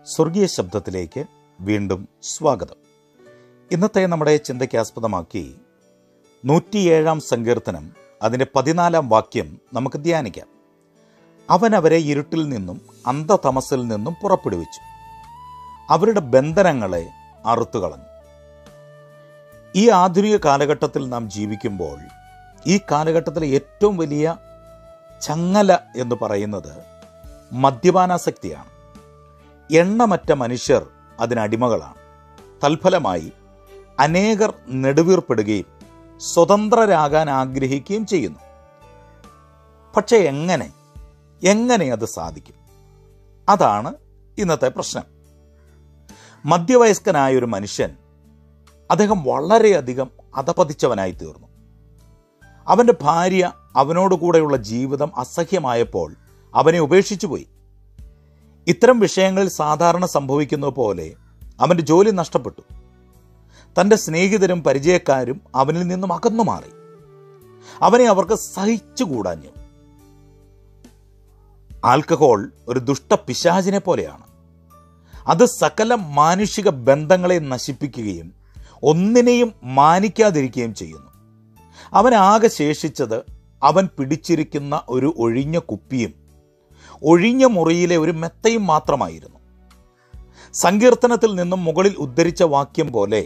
സ്വർഗീയ ശബ്ദത്തിലേക്ക് വീണ്ടും സ്വാഗതം ഇന്നത്തെ നമ്മുടെ ചിന്തയ്ക്ക് ആസ്പദമാക്കി നൂറ്റിയേഴാം സങ്കീർത്തനം അതിൻ്റെ പതിനാലാം വാക്യം നമുക്ക് ധ്യാനിക്കാം അവൻ അവരെ ഇരുട്ടിൽ നിന്നും അന്ധതമസിൽ നിന്നും പുറപ്പെടുവിച്ചു അവരുടെ ബന്ധനങ്ങളെ അറുത്തുകളഞ്ഞു ഈ ആധുനിക കാലഘട്ടത്തിൽ നാം ജീവിക്കുമ്പോൾ ഈ കാലഘട്ടത്തിലെ ഏറ്റവും വലിയ ചങ്ങല എന്ന് പറയുന്നത് മദ്യപാനാസക്തിയാണ് എണ്ണമറ്റ മനുഷ്യർ അതിനടിമകളാണ് തൽഫലമായി അനേകർ നെടുവീർപ്പെടുകയും സ്വതന്ത്രരാകാൻ ആഗ്രഹിക്കുകയും ചെയ്യുന്നു പക്ഷെ എങ്ങനെ എങ്ങനെ അത് സാധിക്കും അതാണ് ഇന്നത്തെ പ്രശ്നം മധ്യവയസ്കനായ ഒരു മനുഷ്യൻ അദ്ദേഹം വളരെയധികം അധപതിച്ചവനായി തീർന്നു അവൻ്റെ ഭാര്യ അവനോട് കൂടെയുള്ള ജീവിതം അസഹ്യമായപ്പോൾ അവനെ ഉപേക്ഷിച്ചു പോയി ഇത്തരം വിഷയങ്ങളിൽ സാധാരണ സംഭവിക്കുന്നത് പോലെ അവൻ്റെ ജോലി നഷ്ടപ്പെട്ടു തൻ്റെ സ്നേഹിതരും പരിചയക്കാരും അവനിൽ നിന്നും അകന്നു മാറി അവനെ അവർക്ക് സഹിച്ചുകൂടാഞ്ഞു ആൽക്കഹോൾ ഒരു ദുഷ്ട പിശാചിനെ പോലെയാണ് അത് സകല മാനുഷിക ബന്ധങ്ങളെ നശിപ്പിക്കുകയും ഒന്നിനെയും മാനിക്കാതിരിക്കുകയും ചെയ്യുന്നു അവനാകെ ശേഷിച്ചത് അവൻ പിടിച്ചിരിക്കുന്ന ഒരു ഒഴിഞ്ഞ കുപ്പിയും ഒഴിഞ്ഞ മുറിയിലെ ഒരു മെത്തയും മാത്രമായിരുന്നു സങ്കീർത്തനത്തിൽ നിന്നും മുകളിൽ ഉദ്ധരിച്ച വാക്യം പോലെ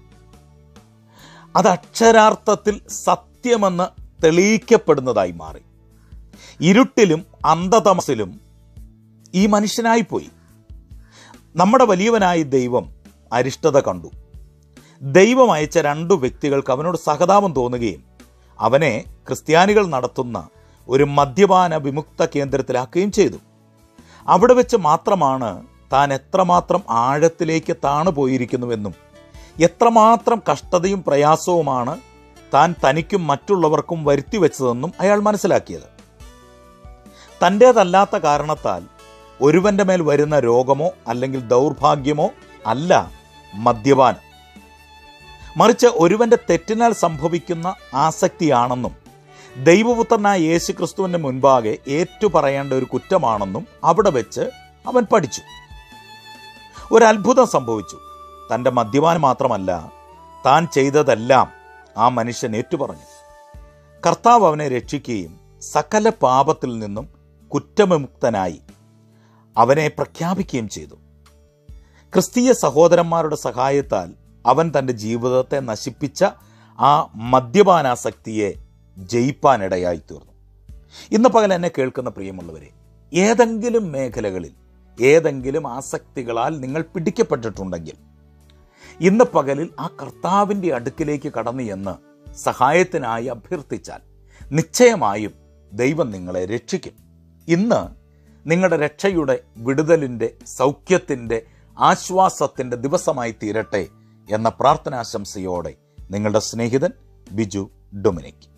അത് അക്ഷരാർത്ഥത്തിൽ സത്യമെന്ന് തെളിയിക്കപ്പെടുന്നതായി മാറി ഇരുട്ടിലും അന്ധതമസിലും ഈ മനുഷ്യനായിപ്പോയി നമ്മുടെ വലിയവനായ ദൈവം അരിഷ്ടത കണ്ടു ദൈവം അയച്ച രണ്ടു വ്യക്തികൾക്ക് അവനോട് സഹതാപം തോന്നുകയും അവനെ ക്രിസ്ത്യാനികൾ നടത്തുന്ന ഒരു മദ്യപാന വിമുക്ത കേന്ദ്രത്തിലാക്കുകയും ചെയ്തു അവിടെ വെച്ച് മാത്രമാണ് താൻ എത്രമാത്രം ആഴത്തിലേക്ക് താണു പോയിരിക്കുന്നുവെന്നും എത്രമാത്രം കഷ്ടതയും പ്രയാസവുമാണ് താൻ തനിക്കും മറ്റുള്ളവർക്കും വരുത്തിവെച്ചതെന്നും അയാൾ മനസ്സിലാക്കിയത് തൻ്റേതല്ലാത്ത കാരണത്താൽ ഒരുവന്റെ മേൽ വരുന്ന രോഗമോ അല്ലെങ്കിൽ ദൗർഭാഗ്യമോ അല്ല മദ്യപാനം മറിച്ച് ഒരുവന്റെ തെറ്റിനാൽ സംഭവിക്കുന്ന ആസക്തിയാണെന്നും ദൈവപുത്രനായ യേശു ക്രിസ്തുവിന്റെ മുൻപാകെ ഏറ്റുപറയേണ്ട ഒരു കുറ്റമാണെന്നും അവിടെ വെച്ച് അവൻ പഠിച്ചു ഒരു അത്ഭുതം സംഭവിച്ചു തൻ്റെ മദ്യപാനം മാത്രമല്ല താൻ ചെയ്തതെല്ലാം ആ മനുഷ്യൻ ഏറ്റുപറഞ്ഞു കർത്താവ് അവനെ രക്ഷിക്കുകയും സകല പാപത്തിൽ നിന്നും കുറ്റവിമുക്തനായി അവനെ പ്രഖ്യാപിക്കുകയും ചെയ്തു ക്രിസ്തീയ സഹോദരന്മാരുടെ സഹായത്താൽ അവൻ തൻ്റെ ജീവിതത്തെ നശിപ്പിച്ച ആ മദ്യപാനാസക്തിയെ ജയിപ്പാനിടയായി തീർന്നു ഇന്ന് പകൽ എന്നെ കേൾക്കുന്ന പ്രിയമുള്ളവരെ ഏതെങ്കിലും മേഖലകളിൽ ഏതെങ്കിലും ആസക്തികളാൽ നിങ്ങൾ പിടിക്കപ്പെട്ടിട്ടുണ്ടെങ്കിൽ ഇന്ന് പകലിൽ ആ കർത്താവിൻ്റെ അടുക്കിലേക്ക് കടന്നു എന്ന് സഹായത്തിനായി അഭ്യർത്ഥിച്ചാൽ നിശ്ചയമായും ദൈവം നിങ്ങളെ രക്ഷിക്കും ഇന്ന് നിങ്ങളുടെ രക്ഷയുടെ വിടുതലിൻ്റെ സൗഖ്യത്തിൻ്റെ ആശ്വാസത്തിൻ്റെ ദിവസമായി തീരട്ടെ എന്ന പ്രാർത്ഥനാശംസയോടെ നിങ്ങളുടെ സ്നേഹിതൻ ബിജു ഡൊമിനിക്